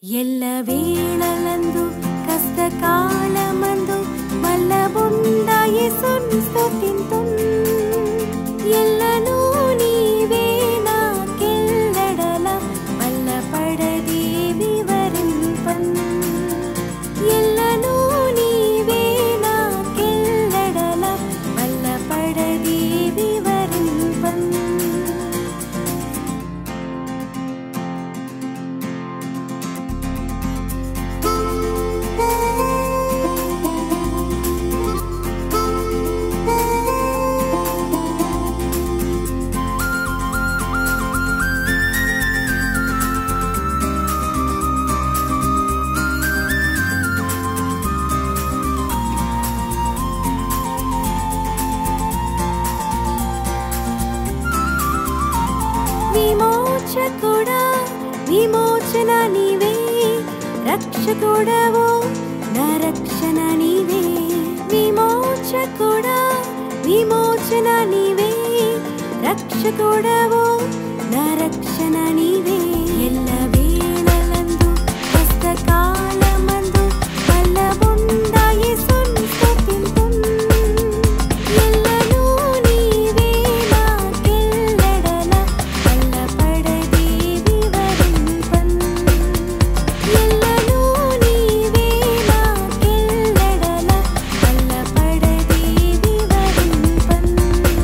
ఎల్ల వేళలందు కష్టకాలమందు మల్లబుంద యేసుని స్తుతింతున్ ఎల్లను నీవే నాకెల్లడల వల్లపడది వివరింపన్ ఎల్లను నీవే నాకెల్లడల వల్లపడది వివరింపన్ విమోచకుడా విమోచన నీవే రక్షకుడవు నా రక్షణ నీవే విమోచకుడా విమోచన నీవే రక్షకుడవు నా రక్షణ నీవే ఎల్ల వేళలందు కష్టకాలమందు వల్లబుంద యేసుని స్తుతింతున్ ఎల్లను నీవే నాకెల్లడల వల్లపడది వివరింపన్ ఎల్లను నీవే నాకెల్లడల వల్లపడది వివరింపన్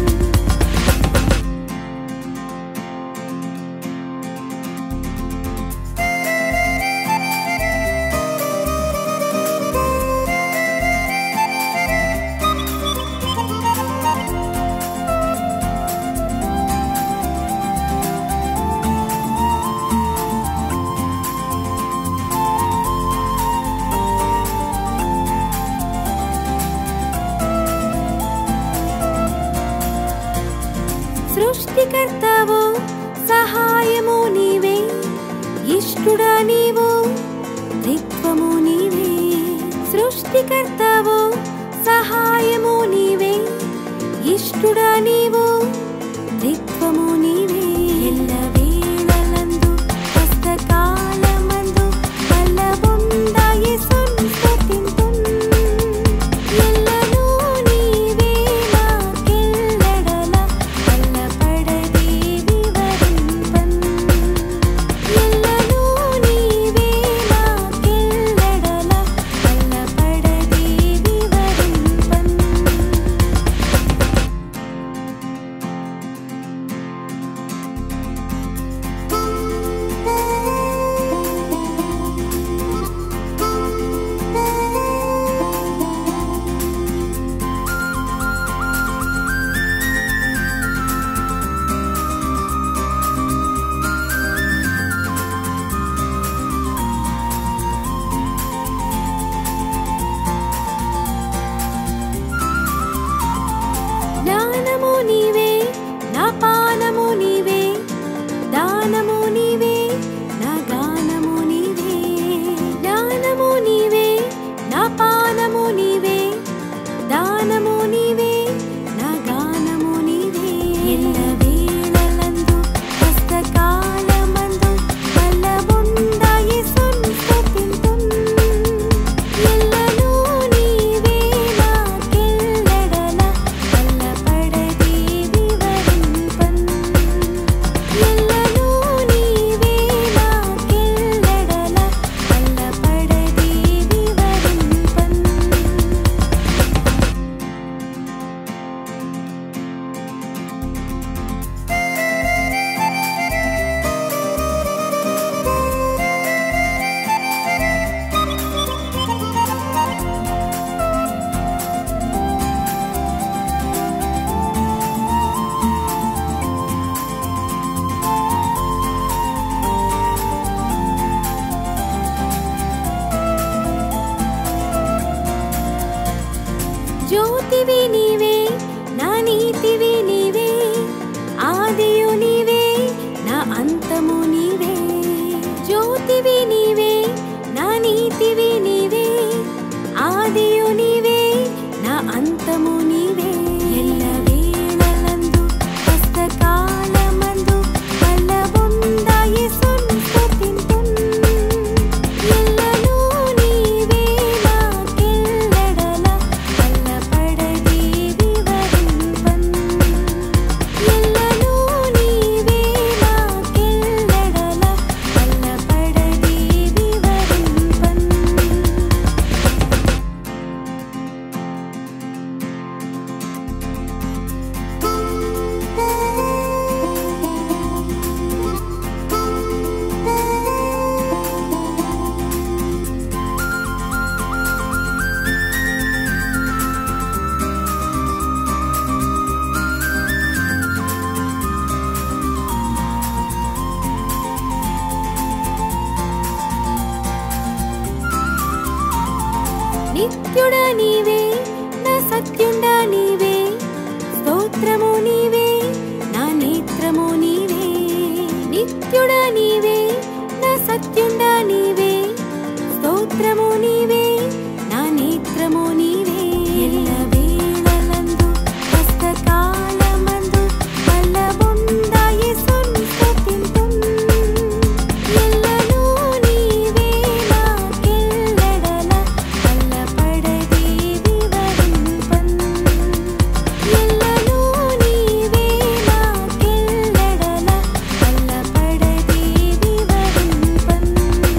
సృష్టికర్తవు సహాయము నీవే ఇష్టుడా నీవు దిక్వము నీవే సృష్టికర్తవు సహాయము నీవే ఇష్టుడా నీవు దిక్వము నీవే ఎల్ల వేళలందు కష్టకాలమందు వల్లబుంద యేసుని స్తుతింతున్ ఎల్లను నీవే నాకెల్లడల వల్లపడది వివరింపన్ ఎల్లను నీవే నాకెల్లడల వల్లపడది వివరింపన్ నిత్యుడా నీవే నా సత్యుండా నీవే స్తోత్రము నీవే నా నేత్రము నీవే నిత్యుడా నీవే నా సత్యుండా నీవే స్తోత్రము నీవే నా నేత్రము నీవే ఎల్ల వేళలందు కష్టకాలమందు బలముందా యేసుని స్తుతింతుం. ఎల్లను నీవే నాకెల్లెడల కల్లపడదే వివరింపన్. ఎల్లను నీవే నాకెల్లెడల కల్లపడదే వివరింపన్.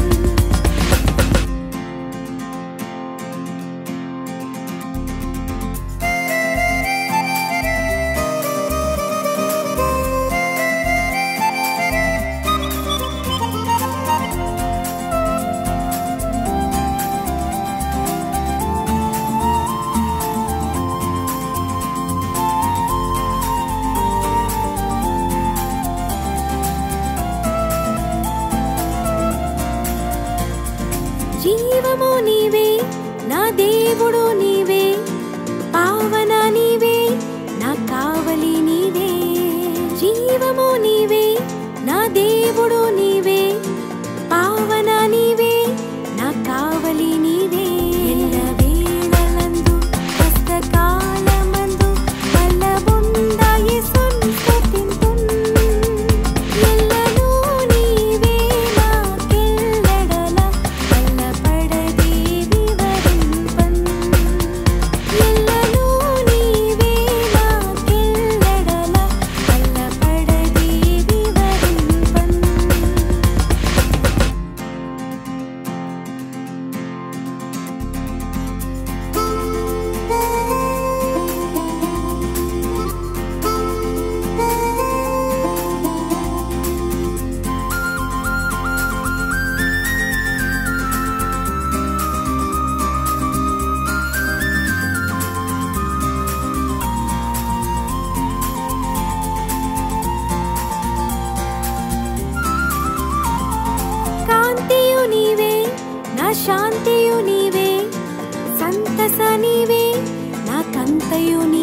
జీవము నీవే నా దేవుడు నీవే పావన నీవే నా కావలి నీవే జీవము నీవే నా దేవుడు నీవే పావన నీవే నా కావలి నీవే ఎల్ల వేళలందు కష్టకాలమందు బలముందా యేసుని స్తుతింతున్. ఎల్లను నీవే నాకెల్లెడల కల్లపడదే వివరింపన్. ఎల్లను నీవే నాకెల్లెడల కల్లపడదే వివరింపన్. కాంతియు నీవే నా శాంతియు నీవే సంతస నీవే నా కంతయు నీవే